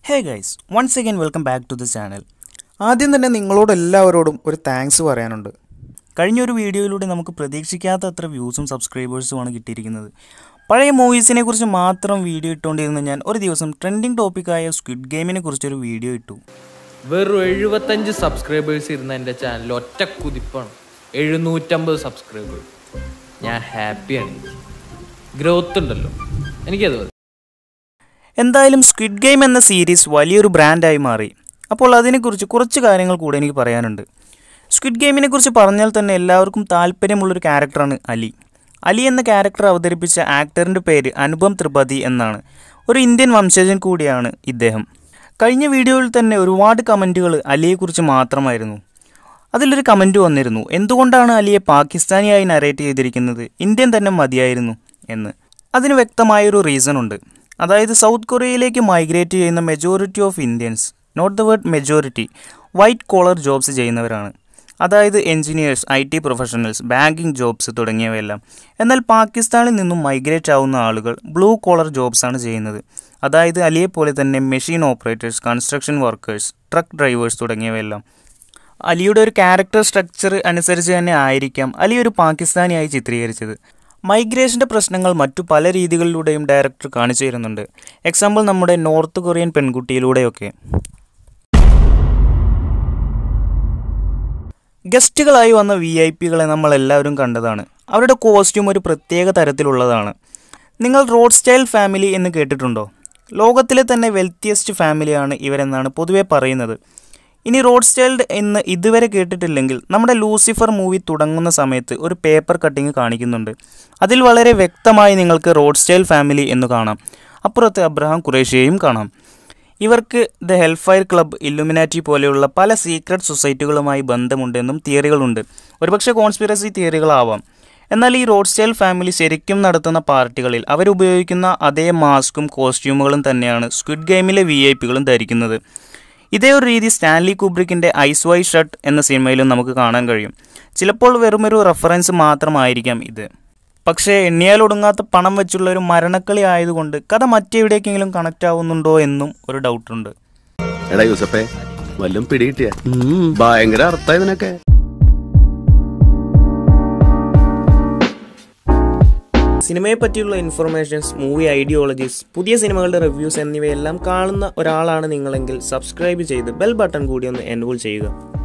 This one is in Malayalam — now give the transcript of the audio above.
hey guys once again welcome back to the channel ആദ്യം തന്നെ നിങ്ങളോട് എല്ലാവരോടും ഒരു താങ്ക്സ് പറയാനുണ്ട് കഴിഞ്ഞൊരു വീഡിയോയിലൂടെ നമുക്ക് പ്രതീക്ഷിക്കാത്ത അത്ര വ്യൂസും സബ്സ്ക്രൈബേഴ്സുമാണ് കിട്ടിയിരിക്കുന്നത് പഴയ മൂവീസിനെ കുറിച്ച് മാത്രം വീഡിയോ ഇട്ടുകൊണ്ടിരുന്ന ഞാൻ ഒരു ദിവസം ട്രെൻഡിങ് ടോപ്പിക്കായ സ്ക്വിഡ് ഗെയിമിനെ കുറിച്ചൊരു വീഡിയോ ഇട്ടു വെറും എഴുപത്തഞ്ച് സബ്സ്ക്രൈബേഴ്സ് ഇരുന്ന എൻ്റെ ചാനൽ ഒറ്റ കുതിപ്പാണ് എഴുന്നൂറ്റമ്പത് സബ്സ്ക്രൈബേഴ്സ് ഞാൻ ഹാപ്പിയാണ് ഗ്രോത്ത് ഉണ്ടല്ലോ എനിക്കത് മതി എന്തായാലും സ്ക്വിഡ് ഗെയിം എന്ന സീരീസ് വലിയൊരു ബ്രാൻഡായി മാറി അപ്പോൾ അതിനെക്കുറിച്ച് കുറച്ച് കാര്യങ്ങൾ കൂടെ എനിക്ക് പറയാനുണ്ട് സ്ക്വിഡ് ഗെയിമിനെ കുറിച്ച് പറഞ്ഞാൽ തന്നെ എല്ലാവർക്കും താല്പര്യമുള്ളൊരു ക്യാരക്ടറാണ് അലി അലി എന്ന ക്യാരക്ടർ അവതരിപ്പിച്ച ആക്ടറിൻ്റെ പേര് അനുപം ത്രിപാഠി എന്നാണ് ഒരു ഇന്ത്യൻ വംശജൻ കൂടിയാണ് ഇദ്ദേഹം കഴിഞ്ഞ വീഡിയോയിൽ തന്നെ ഒരുപാട് കമൻറ്റുകൾ അലിയെക്കുറിച്ച് മാത്രമായിരുന്നു അതിലൊരു കമൻറ്റ് വന്നിരുന്നു എന്തുകൊണ്ടാണ് അലിയെ പാകിസ്ഥാനിയായി നരേറ്റ് ചെയ്തിരിക്കുന്നത് ഇന്ത്യൻ തന്നെ മതിയായിരുന്നു എന്ന് അതിന് വ്യക്തമായൊരു റീസൺ ഉണ്ട് അതായത് സൗത്ത് കൊറിയയിലേക്ക് മൈഗ്രേറ്റ് ചെയ്യുന്ന majority of Indians not the word majority white collar jobs ചെയ്യുന്നവരാണ് അതായത് engineers I T professionals banking jobs തുടങ്ങിയവയെല്ലാം എന്നാൽ പാകിസ്ഥാനിൽ നിന്നും മൈഗ്രേറ്റ് ആവുന്ന ആളുകൾ ബ്ലൂ കോളർ ജോബ്സാണ് ചെയ്യുന്നത് അതായത് അലിയെ പോലെ തന്നെ machine operators construction workers truck drivers തുടങ്ങിയവയെല്ലാം അലിയുടെ ഒരു ക്യാരക്ടർ സ്ട്രക്ചർ അനുസരിച്ച് തന്നെ ആയിരിക്കാം അലി ഒരു പാകിസ്ഥാനിയായി ചിത്രീകരിച്ചത് മൈഗ്രേഷൻ്റെ പ്രശ്നങ്ങൾ മറ്റു പല രീതികളിലൂടെയും ഡയറക്ടർ കാണിച്ചു തരുന്നുണ്ട് എക്സാമ്പിൾ നമ്മുടെ നോർത്ത് കൊറിയൻ പെൺകുട്ടിയിലൂടെയൊക്കെ ഗസ്റ്റുകളായി വന്ന വി ഐ പികളെ നമ്മൾ എല്ലാവരും കണ്ടതാണ് അവരുടെ കോസ്റ്റ്യൂം ഒരു പ്രത്യേക തരത്തിലുള്ളതാണ് നിങ്ങൾ റോഡ് സ്റ്റൈൽ ഫാമിലി എന്ന് കേട്ടിട്ടുണ്ടോ ലോകത്തിലെ തന്നെ വെൽത്തിയസ്റ്റ് ഫാമിലിയാണ് ഇവരെന്നാണ് പൊതുവെ പറയുന്നത് ഇനി റോഡ് സ്റ്റൈൽഡ് എന്ന് ഇതുവരെ കേട്ടിട്ടില്ലെങ്കിൽ നമ്മുടെ ലൂസിഫർ മൂവി തുടങ്ങുന്ന സമയത്ത് ഒരു പേപ്പർ കട്ടിങ് കാണിക്കുന്നുണ്ട് അതിൽ വളരെ വ്യക്തമായി നിങ്ങൾക്ക് റോഡ് സ്റ്റൈൽ ഫാമിലി എന്ന് കാണാം അപ്പുറത്ത് അബ്രഹാം ഖുറേഷിയെയും കാണാം ഇവർക്ക് ദ ഹെൽഫയർ ക്ലബ്ബ് ഇല്ലുമിനാറ്റി പോലെയുള്ള പല സീക്രട്ട് സൊസൈറ്റികളുമായി ബന്ധമുണ്ടെന്നും തിയറികളുണ്ട് ഒരുപക്ഷെ കോൺസ്പിറസി തിയറികളാവാം എന്നാൽ ഈ റോഡ് സ്റ്റൈൽ ഫാമിലി ശരിക്കും നടത്തുന്ന പാർട്ടികളിൽ അവരുപയോഗിക്കുന്ന അതേ മാസ്കും കോസ്റ്റ്യൂമുകളും തന്നെയാണ് സ്ക്വിഡ് ഗെയിമിലെ വി ഐ പികളും ധരിക്കുന്നത് ഇതേ ഒരു രീതി സ്റ്റാൻലി കുബ്രിക്കിൻ്റെ ഐസ് വൈ ഷർട്ട് എന്ന സിനിമയിലും നമുക്ക് കാണാൻ കഴിയും ചിലപ്പോൾ വെറുമൊരു റെഫറൻസ് മാത്രമായിരിക്കാം ഇത് പക്ഷേ എണ്ണിയാൽ ഒടുങ്ങാത്ത പണം വെച്ചുള്ള ഒരു മരണക്കളി ആയതുകൊണ്ട് കഥ മറ്റെവിടേക്കെങ്കിലും കണക്റ്റ് ആവുന്നുണ്ടോ എന്നും ഒരു ഡൗട്ടുണ്ട് എടാ യൂസപ്പേ വല്ലതും പിടികിട്ടിയ ഭയങ്കര അർത്ഥ ഇതിനൊക്കെ സിനിമയെ പറ്റിയുള്ള ഇൻഫർമേഷൻസ് മൂവി ഐഡിയോളജീസ് പുതിയ സിനിമകളുടെ റിവ്യൂസ് എന്നിവയെല്ലാം കാണുന്ന ഒരാളാണ് നിങ്ങളെങ്കിൽ സബ്സ്ക്രൈബ് ചെയ്ത് ബെൽ ബട്ടൺ കൂടി ഒന്ന് എൻറോൾ ചെയ്യുക